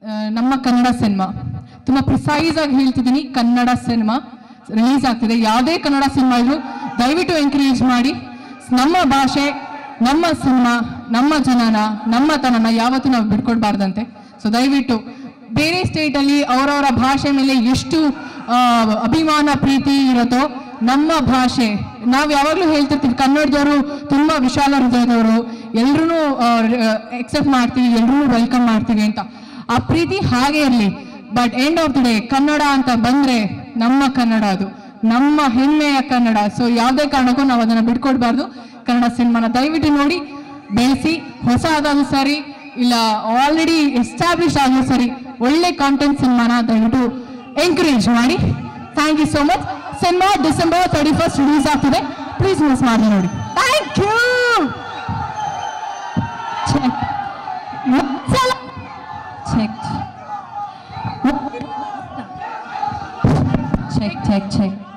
ಆ, ನಮ್ಮ ಕನ್ನಡ ಸಿನಿಮಾ ತುಂಬ ಪ್ರಿಸೈಸ್ ಆಗಿ ಹೇಳ್ತಿದ್ದೀನಿ ಕನ್ನಡ ಸಿನಿಮಾ ರಿಲೀಸ್ ಆಗ್ತಿದೆ ಯಾವುದೇ ಕನ್ನಡ ಸಿನಿಮಾ ಇದ್ರು ದಯವಿಟ್ಟು ಎಂಕರೇಜ್ ಮಾಡಿ ನಮ್ಮ ಭಾಷೆ ನಮ್ಮ ಸಿನಿಮಾ ನಮ್ಮ ಜನನ ನಮ್ಮ ತನನ ಯಾವತ್ತೂ ನಾವು ಬಿಟ್ಕೊಡ್ಬಾರ್ದಂತೆ ಸೊ ದಯವಿಟ್ಟು ಬೇರೆ ಸ್ಟೇಟಲ್ಲಿ ಅವರವರ ಭಾಷೆ ಮೇಲೆ ಎಷ್ಟು ಆ, ಅಭಿಮಾನ ಪ್ರೀತಿ ಇರುತ್ತೋ ನಮ್ಮ ಭಾಷೆ ನಾವು ಯಾವಾಗಲೂ ಹೇಳ್ತಿರ್ತೀವಿ ಕನ್ನಡದವರು ತುಂಬ ವಿಶಾಲ ಹೃದಯದವರು ಎಲ್ರೂ ಎಕ್ಸೆಪ್ಟ್ ಮಾಡ್ತೀವಿ ಎಲ್ರೂ ವೆಲ್ಕಮ್ ಮಾಡ್ತೀವಿ ಅಂತ ಆ ಪ್ರೀತಿ ಹಾಗೆ ಇರಲಿ but end of the day Kannada ಅಂತ ಬಂದ್ರೆ ನಮ್ಮ ಕನ್ನಡ ಅದು ನಮ್ಮ ಹೆಮ್ಮೆಯ ಕನ್ನಡ ಸೊ ಯಾವುದೇ ಕಾರಣಕ್ಕೂ ನಾವು ಅದನ್ನ ಬಿಟ್ಕೊಡ್ಬಾರ್ದು ಕನ್ನಡ ಸಿನಿಮಾನ ದಯವಿಟ್ಟು ನೋಡಿ ಬೆಳೆಸಿ ಹೊಸ ಆದಾದ್ರೂ ಸರಿ ಇಲ್ಲ ಆಲ್ರೆಡಿ ಎಸ್ಟಾಬ್ಲಿಷ್ ಆದ್ರೂ ಸರಿ ಒಳ್ಳೆ ಕಾಂಟೆಂಟ್ ಸಿನಿಮಾನ ದಯವಿಟ್ಟು ಎಂಕರೇಜ್ ಮಾಡಿ thank you so much cinema December thirty first release ಆಗ್ತಿದೆ ಪ್ಲೀಸ್ ಮಿಸ್ ಮಾಡಿ ನೋಡಿ thank you check check check check check